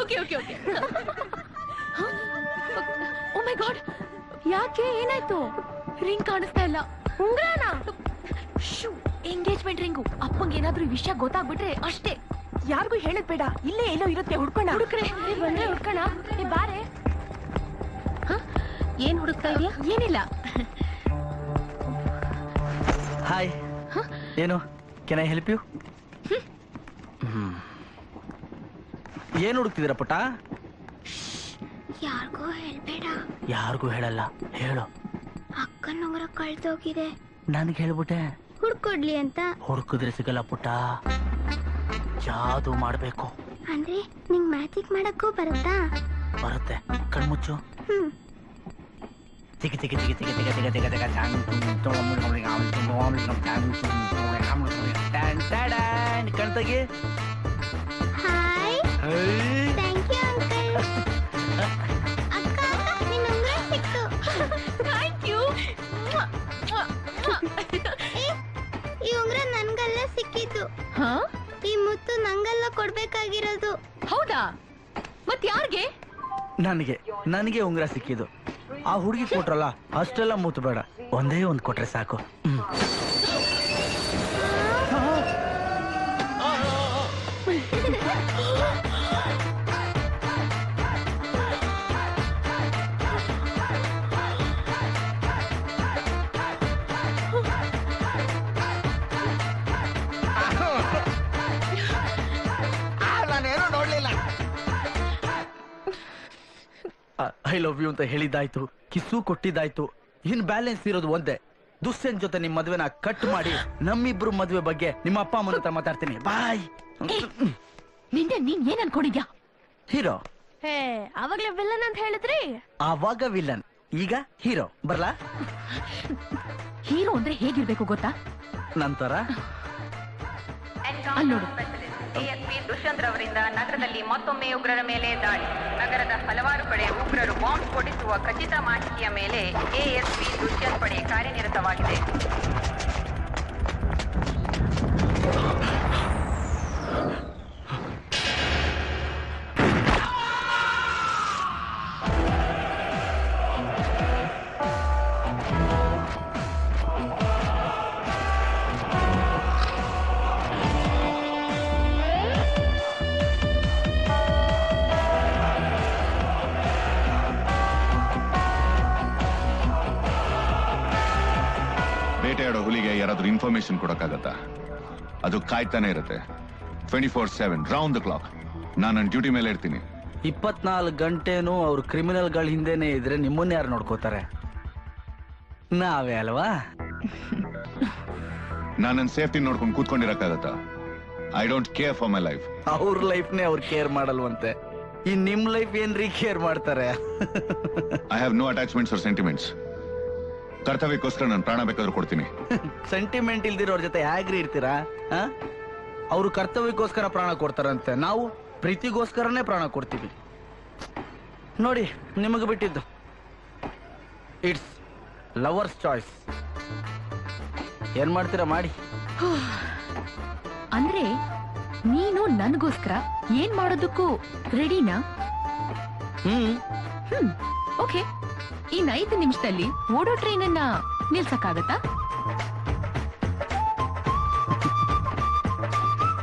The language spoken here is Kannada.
Okay okay okay oh my god ಯಾಕೆ ಏನಾಯ್ತು ರಿಂಗ್ ಕಾಣಿಸ್ತಾ ಇಲ್ಲ ಉಂಗ್ರಾನ ಎಂಗೇಜ್ಮೆಂಟ್ ರಿಂಗು ಅಪ್ಪಂಗೆ ಏನಾದ್ರೂ ಈ ವಿಷಯ ಗೊತ್ತಾಗ್ಬಿಟ್ರೆ ಅಷ್ಟೇ ಯಾರಿಗೂ ಹೇಳದ್ ಬೇಡ ಇಲ್ಲೇ ಎಲ್ಲೋ ಇರುತ್ತೆ ಹುಡ್ಕೋಣ ಹುಡುಕ್ರೆ ಬಂದ್ರೆ ಹುಡ್ಕೋಣ ಏ, ಬಾರೆ ಹ? ಏನ್ ಹುಡುಕ್ತಾ ಇದೀಯಾ ಏನಿಲ್ಲ ಹಾಯ್ ಏನು ಕೆನ್ ಐ ಹೆಲ್ಪ್ ಯು ಏನ್ ಹುಡುಕ್ತಿದ್ದೀರ ಪುಟ್ಟ ಯಾರಿಗೂ ಹೇಳ್ಬೇಡ ಯಾರಿಗೂ ಹೇಳಲ್ಲ ಹೇಳು ಅಕ್ಕನ ಉಂಗುರ ಕಳ್ದೋಗಿದೆ ನನ್ಗೆ ಹೇಳ್ಬಿಟ್ಟೆ ಹುಡ್ಕೊಡ್ಲಿ ಅಂತ ಹುಡುಕಿದ್ರೆ ಸಿಗಲ್ಲ ಪುಟ್ಟ ಜಾದು ಮಾಡ್ಬೇಕು ಅಂದ್ರೆ ನಿಂಗ್ ಮ್ಯಾಜಿಕ್ ಮಾಡಕ್ಕೂ ಬರುತ್ತಾ ಬರುತ್ತೆ ಕಣ್ಮುಚ್ಚು ಹ್ಮ್ ತಿಗಿ ತಿಗಿ ತಿಗಿ ತಿಗಿ ತಿಗಿ ತಿಗಿ ತಿಗಿ ತಿಗಿ ಟಾನ್ ಟುನ್ ಟುನ್ ಟುನ್ ಟುನ್ ಟಾನ್ ಟುನ್ ಟುನ್ ಟುನ್ ಟಾನ್ ಟುನ್ ಟುನ್ ಟಾನ್ ಟುನ್ ಟಾನ್ ಟಾಡಾನ್. ಕಣ್ ತೆಗಿ hi hi. Thank you uncle ಅಕ್ಕ ಅಕ್ಕ ನಿನ್ ಉಂಗುರ ಸಿಕ್ತು ಥ್ಯಾಂಕ್ ಯು ಏ, ಈ ಉಂಗುರ ನನ್ಗಲ್ಲ ಸಿಕ್ಕಿದ್ದು ಹಾ ಈ ಮುತ್ತು ನಂಗಲ್ಲ ಕೊಡ್ಬೇಕಾಗಿರೋದು ಹೌದಾ ಮತ್ ಯಾರ್ಗೆ ನನಗೆ ನನಗೆ ಉಂಗುರ ಸಿಕ್ಕಿದ್ದು ಆ ಹುಡುಗಿ ಕೊಟ್ರಲ್ಲ ಅಷ್ಟೆಲ್ಲ ಮೂತು ಬೇಡ ಒಂದೇ ಒಂದು ಕೊಟ್ರೆ ಸಾಕು ಹ್ಮ್. ಐ ಲವ್ ಯು ಅಂತ ಹೇಳಿದ್ದಾಯ್ತು ಕಿಸ್ಸು ಕೊಟ್ಟಿದ್ದಾಯ್ತು ಇನ್ ಬ್ಯಾಲೆನ್ಸ್ ಇರೋದು ಒಂದೇ ದುಸ್ಸೆನ್ ಜೊತೆ ನಿಮ್ ಮದ್ವೆನ ಕಟ್ ಮಾಡಿ ನಮ್ಮಿಬ್ರು ಮದ್ವೆ ಬಗ್ಗೆ ನಿಮ್ಮ ಅಪ್ಪ ಅಮ್ಮನ ಹತ್ರ ಮಾತಾಡ್ತೀನಿ ಬಾಯ್ ನಿನ್ನೆ ನೀನ್ ಏನ್ ಅನ್ಕೊಂಡಿದ್ಯಾ ಹೀರೋ ಹೇ ಅವಾಗ್ಲೇ ವಿಲ್ಲನ್ ಅಂತ ಹೇಳಿದ್ರಿ ಆವಾಗ ವಿಲನ್ ಈಗ ಹೀರೋ ಬರ್ಲಾ ಹೀರೋ ಅಂದ್ರೆ ಹೇಗಿರ್ಬೇಕು ಗೊತ್ತಾ ನಂತರ ಅಲ್ಲ್ ನೋಡು. ಎಎಸ್ಪಿ ದುಷ್ಯಂತ್ ರವರಿಂದ ನಗರದಲ್ಲಿ ಮತ್ತೊಮ್ಮೆ ಉಗ್ರರ ಮೇಲೆ ದಾಳಿ ನಗರದ ಹಲವಾರು ಕಡೆ ಉಗ್ರರು ಬಾಂಬ್ ಸ್ಫೋಟಿಸುವ ಖಚಿತ ಮಾಹಿತಿಯ ಮೇಲೆ ಎಎಸ್ಪಿ ದುಷ್ಯಂತ್ ಪಡೆ ಕಾರ್ಯನಿರತವಾಗಿದೆ ಬೇಟೆಯಾಡೋ ಹುಲಿಗೆ ಯಾರಾದ್ರೂ ಇನ್ಫಾರ್ಮೇಶನ್ ಕೊಡಕ್ಕಾಗತ್ತಾ ಅದು ಕಾಯ್ತಾನೆ ಇರುತ್ತೆ twenty four seven round the clock ನಾನು ನನ್ನ ಡ್ಯೂಟಿ ಮೇಲೆ ಇರ್ತೀನಿ ಇಪ್ಪತ್ನಾಲ್ಕು ಗಂಟೆನೂ ಅವ್ರು ಕ್ರಿಮಿನಲ್ಗಳ ಹಿಂದೆನೆ ಇದ್ರೆ ನಿಮ್ಮನ್ನ ಯಾರು ನೋಡ್ಕೋತಾರೆ ನಾವೇ ಅಲ್ವಾ ನಾನು ನನ್ನ ಸೇಫ್ಟಿ ನೋಡ್ಕೊಂಡು ಕೂತ್ಕೊಂಡಿರಕ್ಕಾಗತ್ತಾ I don't care for my life ಅವ್ರ ಲೈಫ್ನೇ ಅವ್ರು ಕೇರ್ ಮಾಡಲ್ವಂತೆ ಈ ನಿಮ್ ಲೈಫ್ ಏನ್ರಿ ಕೇರ್ ಮಾಡ್ತಾರೆ I have no attachments or sentiments ಕರ್ತವ್ಯಕ್ಕೋಸ್ಕರ ನಾನು ಪ್ರಾಣ ಬೇಕಾದ್ರೂ ಕೊಡ್ತೀನಿ ಸೆಂಟಿಮೆಂಟ್ ಇಲ್ದಿರೋರ್ ಜೊತೆ ಹೇಗ್ರಿ ಇರ್ತೀರಾ ಅವರು ಕರ್ತವ್ಯಕ್ಕೋಸ್ಕರ ಪ್ರಾಣ ಕೊಡ್ತಾರಂತೆ ನಾವು ಪ್ರೀತಿಗೋಸ್ಕರನೇ ಪ್ರಾಣ ಕೊಡ್ತೀವಿ ನೋಡಿ ನಿಮಗೆ ಬಿಟ್ಟಿದ್ದು ಇಟ್ಸ್ ಲವರ್ಸ್ ಚಾಯ್ಸ್ ಏನ್ ಮಾಡ್ತೀರಾ ಮಾಡಿ ಅಂದ್ರೆ ನೀನು ನನ್ಗೋಸ್ಕರ ಏನ್ ಮಾಡೋದಕ್ಕೂ ರೆಡಿನಾ ಹ್ಮ್ ಹ್ಮ್ ಓಕೆ ಇನ್ ಐದು ನಿಮಿಷದಲ್ಲಿ ಓಡೋ ಟ್ರೈನ್ ಅನ್ನ ನಿಲ್ಸಕ್ಕಾಗತ್ತಾ